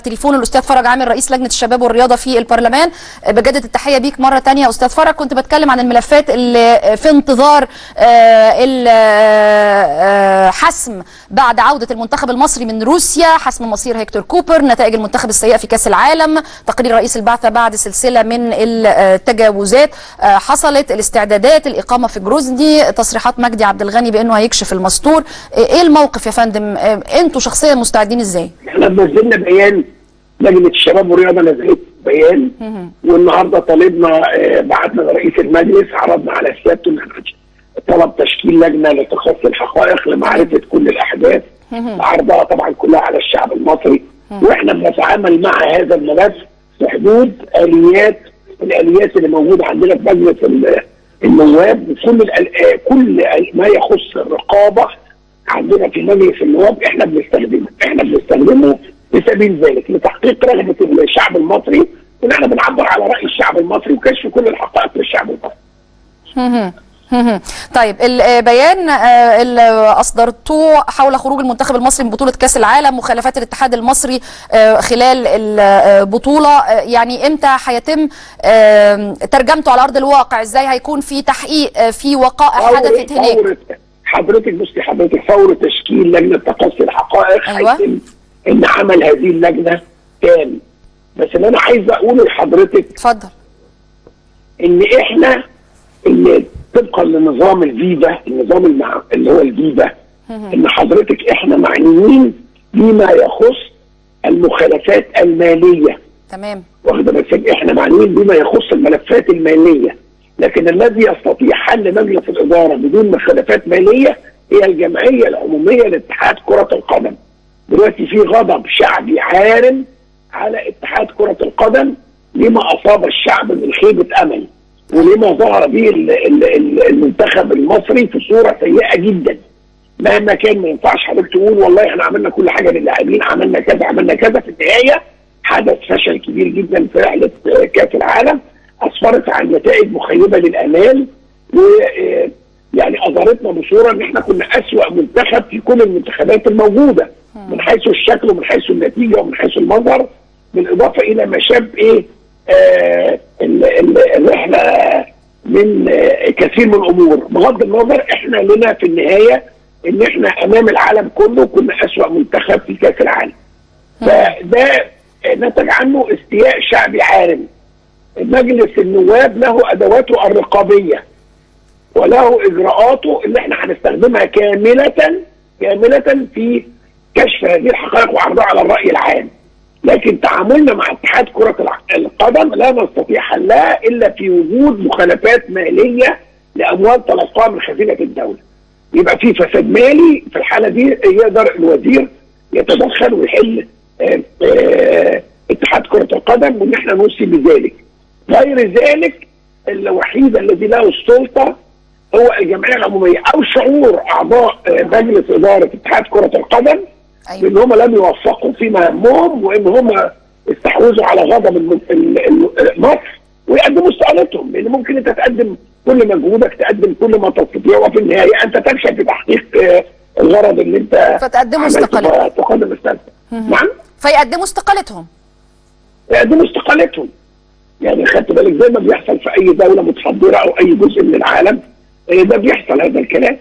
تليفون الاستاذ فرج عامر رئيس لجنه الشباب والرياضه في البرلمان بجدد التحيه بيك مره تانية يا استاذ فرج كنت بتكلم عن الملفات اللي في انتظار الحسم بعد عوده المنتخب المصري من روسيا حسم مصير هيكتور كوبر نتائج المنتخب السيئه في كاس العالم تقرير رئيس البعثه بعد سلسله من التجاوزات حصلت الاستعدادات الاقامه في جروزني تصريحات مجدي عبد الغني بانه هيكشف المستور ايه الموقف يا فندم انتوا شخصيا مستعدين ازاي احنا نزلنا بيان لجنه الشباب والرياضه نزلت بيان والنهارده طالبنا بعتنا لرئيس المجلس عرضنا على سيادته ان طلب تشكيل لجنه لتخصص الحقائق لمعرفه كل الاحداث عرضها طبعا كلها على الشعب المصري واحنا بنتعامل مع هذا الملف في حدود اليات الاليات اللي موجوده عندنا في مجلس النواب وكل كل ما يخص الرقابه عندنا في مجلس النواب احنا بنستخدمه احنا بنستخدمه لسبيل ذلك لتحقيق رغبه الشعب المصري ان احنا بنعبر على راي الشعب المصري وكشف كل الحقائق للشعب المصري. طيب البيان اللي اصدرتوه حول خروج المنتخب المصري من بطوله كاس العالم مخالفات الاتحاد المصري خلال البطوله يعني امتى هيتم ترجمته على ارض الواقع ازاي هيكون في تحقيق في وقائع حدثت هناك حضرتك بصي حضرتك فور تشكيل لجنه تقصي الحقائق أيوة. هيتم ان عمل هذه اللجنه تام بس اللي انا عايز اقوله لحضرتك اتفضل ان احنا ان طبقا لنظام الفيفا النظام المع... اللي هو الفيفا ان حضرتك احنا معنيين بما يخص المخالفات الماليه تمام واخده بالك احنا معنيين بما يخص الملفات الماليه لكن الذي يستطيع حل مجلس الاداره بدون مخالفات ماليه هي الجمعيه العموميه لاتحاد كره القدم. دلوقتي في غضب شعبي عارم على اتحاد كره القدم لما اصاب الشعب من خيبه امل ولما ظهر به المنتخب المصري في صوره سيئه جدا. مهما كان ما ينفعش حضرتك تقول والله احنا عملنا كل حاجه للاعبين عملنا كذا عملنا كذا في النهايه حدث فشل كبير جدا في رحله كاس العالم اسفرت عن نتائج مخيبه للامال و يعني اظهرتنا بصوره ان احنا كنا اسوا منتخب في كل المنتخبات الموجوده من حيث الشكل ومن حيث النتيجه ومن حيث المظهر بالاضافه الى ما شاب ايه آه الرحله من آه كثير من الامور بغض النظر احنا لنا في النهايه ان احنا امام العالم كله كنا اسوا منتخب في كاس العالم فده نتج عنه استياء شعبي عارم مجلس النواب له ادواته الرقابيه وله اجراءاته اللي احنا هنستخدمها كامله كامله في كشف هذه الحقائق وعرضها على الراي العام. لكن تعاملنا مع اتحاد كره القدم لا نستطيع حلها الا في وجود مخالفات ماليه لاموال تلقاها من خزينه الدوله. يبقى في فساد مالي في الحاله دي يقدر الوزير يتدخل ويحل اه اه اتحاد كره القدم وان احنا نوصي بذلك. غير ذلك الوحيد الذي له السلطه هو الجمعيه العموميه او شعور اعضاء مجلس اداره اتحاد كره القدم أيوة. بان هم لم يوفقوا في مهامهم وان هم استحوذوا على غضب مصر ويقدموا استقالتهم لان ممكن انت تقدم كل مجهودك تقدم كل ما تستطيع وفي النهايه انت تفشل في تحقيق الغرض اللي انت فتقدموا استقالتهم تقدم استقالتك نعم فيقدموا استقالتهم يقدموا استقالتهم يعني خدت بالك زي ما بيحصل في اي دوله متحضره او اي جزء من العالم ده بيحصل هذا الكلام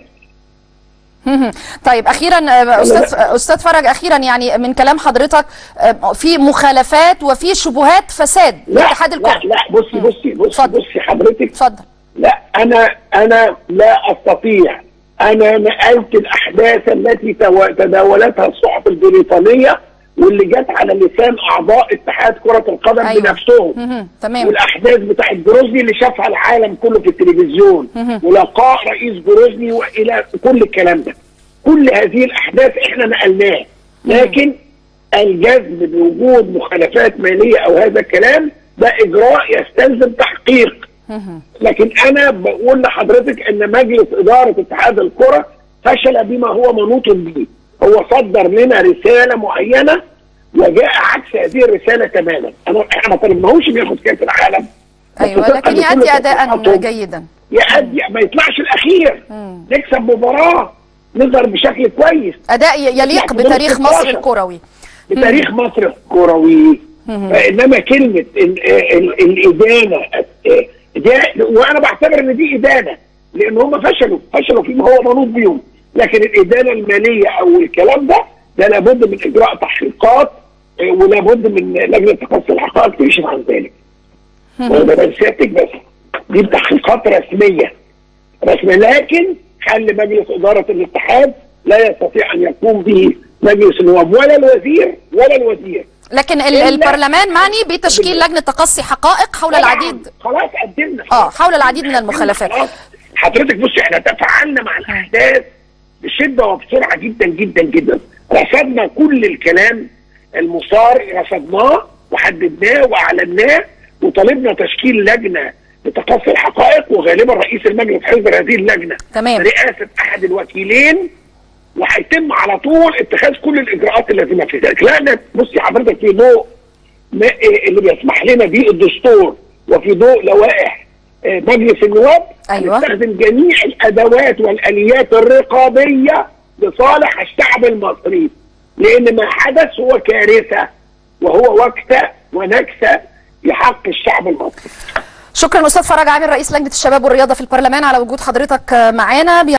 طيب اخيرا استاذ استاذ فرج اخيرا يعني من كلام حضرتك في مخالفات وفي شبهات فساد لا اتحاد الكره لا لا بصي بصي بصي فضل. بصي حضرتك اتفضل لا انا انا لا استطيع انا نقلت الاحداث التي تداولتها الصحف البريطانيه واللي جت على لسان اعضاء اتحاد كره القدم أيوة. بنفسهم تمام والاحداث بتاعت جروزني اللي شافها العالم كله في التلفزيون ولقاء رئيس جروزني والى كل الكلام ده كل هذه الاحداث احنا نقلناها لكن الجزم بوجود مخالفات ماليه او هذا الكلام ده اجراء يستلزم تحقيق لكن انا بقول لحضرتك ان مجلس اداره اتحاد الكره فشل بما هو منوط به هو صدر لنا رساله معينه وجاء عكس هذه الرساله تماما انا احنا ما طلبناهوش انه ياخد كاس العالم ايوه لكن يؤدي اداء جيدا يؤدي ما يطلعش الاخير مم. نكسب مباراه نظهر بشكل كويس اداء يليق بتاريخ مصر الكروي بتاريخ مصر الكروي انما كلمه ال- ال- الادانه آه، ده وانا بعتبر ان دي ادانه لان هم فشلوا فشلوا فيما هو منوط بيهم لكن الادانه الماليه او الكلام ده ده لابد من اجراء تحقيقات آه، ولابد من لجنه تقصي الحقائق تكشف عن ذلك وده بس سيادتك بس دي تحقيقات رسميه رسميه لكن حل مجلس اداره الاتحاد لا يستطيع ان يقوم به مجلس النواب ولا الوزير ولا الوزير لكن ال- إلا- البرلمان معني بتشكيل لجنه تقصي حقائق حول طبعاً، العديد خلاص قدمنا اه حول العديد من المخالفات خلاص. حضرتك بصي احنا تفاعلنا مع الاحداث بشده وبسرعه جدا جدا جدا رصدنا كل الكلام المثار رصدناه وحددناه واعلناه وطالبنا تشكيل لجنه لتقصي الحقائق وغالبا رئيس المجلس حزب هذه اللجنه تمام. رئاسه احد الوكيلين وهيتم على طول اتخاذ كل الاجراءات اللازمه في ذلك لان بصي حضرتك في ضوء ما إيه اللي بيسمح لنا به الدستور وفي ضوء لوائح آه، مجلس النواب أيوة. نستخدم جميع الادوات والاليات الرقابيه لصالح الشعب المصري لان ما حدث هو كارثه وهو وكسه ونكسه في حق الشعب المصري شكرا استاذ فرج عامر رئيس لجنه الشباب والرياضه في البرلمان على وجود حضرتك معانا